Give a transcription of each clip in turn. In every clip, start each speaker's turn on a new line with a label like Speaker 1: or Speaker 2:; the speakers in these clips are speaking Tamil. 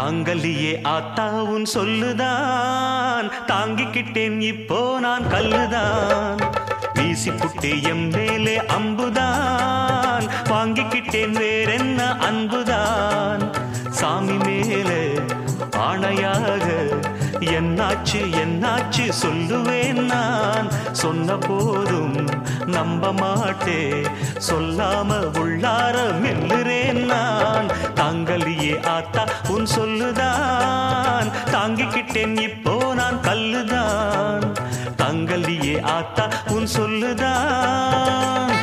Speaker 1: தாங்கலியே ஆத்தா உன் சொல்லுதான் தாங்கிக்கிட்டேன் இப்போ நான் கல்லுதான் வீசி புட்டே எம் மேலே அம்புதான் வாங்கிக்கிட்டேன் வேறென்ன அன்புதான் சாமி மேலே ஆணையாக என்னாச்சு என்னாச்சு சொல்லுவேன் நான் சொன்ன போதும் நம்ப மாட்டே சொல்லாம உள்ளார மெல்லுறேன் நான் தாங்கலியே ஆத்தா உன் சொல்லுதான் தாங்கிக்கிட்டேன் இப்போ நான் கல்லுதான் தாங்கலியே ஆத்தா உன் சொல்லுதான்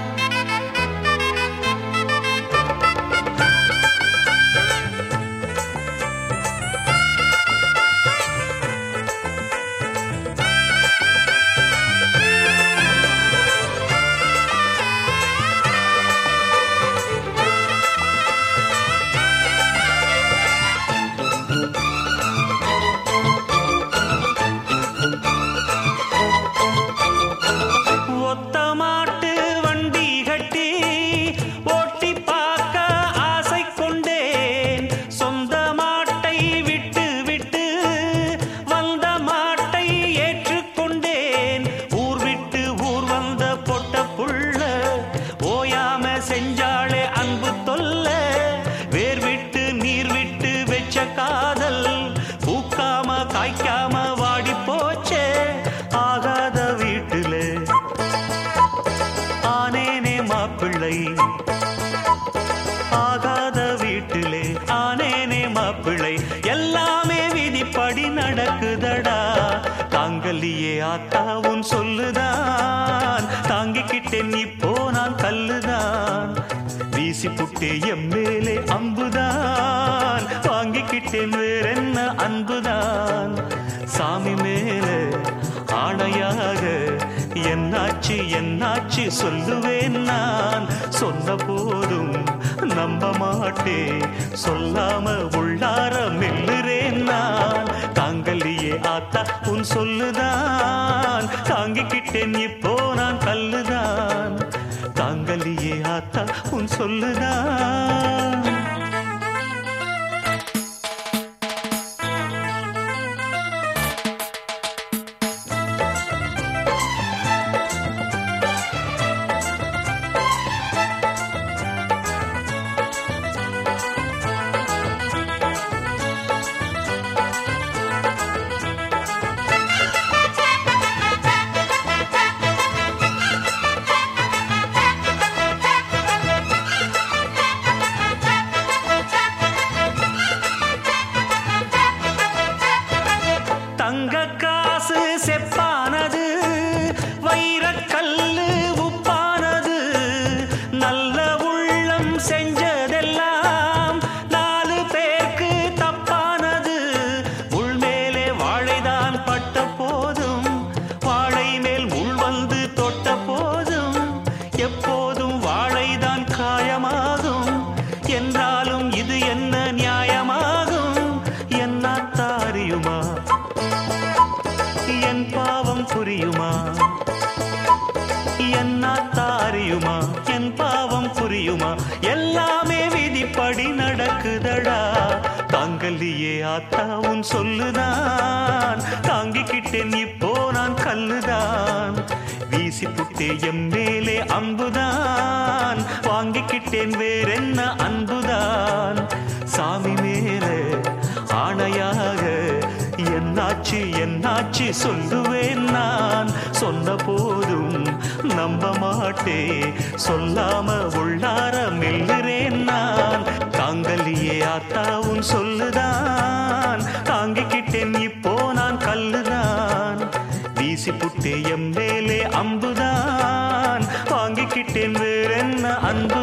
Speaker 1: ஒத்த மாட்டு வண்டி கட்டி ஓட்டி பார்க்க ஆசை கொண்டேன் சொந்த மாட்டை விட்டு விட்டு வந்த மாட்டை ஏற்றுக்கொண்டேன் ஊர் விட்டு ஊர் வந்த பொட்ட புள்ள ஓயாம செஞ்சாளே அன்பு தொல்ல வேர் விட்டு நீர் விட்டு வெச்ச காதல் பூக்காம காய்க்காம வாடி போச்சே ஆகாத வீட்டுல ஆனேனே மாப்பிள்ளை ஆகாத வீட்டிலே ஆனேனே மாப்பிள்ளை எல்லாமே விதிப்படி நடக்குதடா தாங்கலியே ஆத்தா உன் சொல்லுதான் தாங்கிக்கிட்டேன் இப்போ நான் கல்லுதான் வீசி புட்டே எம் மேலே அம்புதான் வாங்கிக்கிட்டேன் வேறென்ன அன்புதான் சாமி மேலே ஆணையாக என்னாச்சு என்னாச்சு சொல்லுவேன் நான் சொன்ன போதும் நம்ப மாட்டே சொல்லாம உள்ளார மெல்லுறேன் நான் தாங்கலியே ஆத்தா உன் சொல்லுதான் தாங்கிக்கிட்டேன் இப்போ நான் கல்லுதான் தாங்கலியே ஆத்தா உன் சொல்லுதான் தங்க காசு செப்பானது வைரக்கல்லு உப்பானது நல்ல உள்ளம் செஞ்சதெல்லாம் நாலு பேருக்கு தப்பானது முள் மேலே வாழைதான் பட்ட போதும் வாழை மேல் முள் வந்து தொட்ட போதும் எப்போதும் வாழைதான் காயமாகும் என்றாலும் இது என்ன நியாயமாகும் என்ன தாரியுமா என் பாவம் புரியுமா என்ன தாரியுமா என் பாவம் புரியுமா எல்லாமே விதிப்படி நடக்குதடா தாங்கலியே ஆத்தா உன் சொல்லுதான் தாங்கிக்கிட்டேன் இப்போ நான் கல்லுதான் வீசி புட்டே எம் மேலே அம்புதான் வாங்கிக்கிட்டேன் வேறென்ன அன்புதான் சாமி மேலே ஆணையாக என்னாச்சு என்னாச்சு சொல்லுவேன் நான் சொன்ன போதும் நம்ப மாட்டே சொல்லாம உள்ளார மெல்லுறேன் நான் தாங்கலியே ஆத்தா உன் சொல்லுதான் தாங்கிக்கிட்டேன் இப்போ நான் கல்லுதான் வீசி புட்டே எம் மேலே அம்புதான் வாங்கிக்கிட்டேன் வேறென்ன அன்பு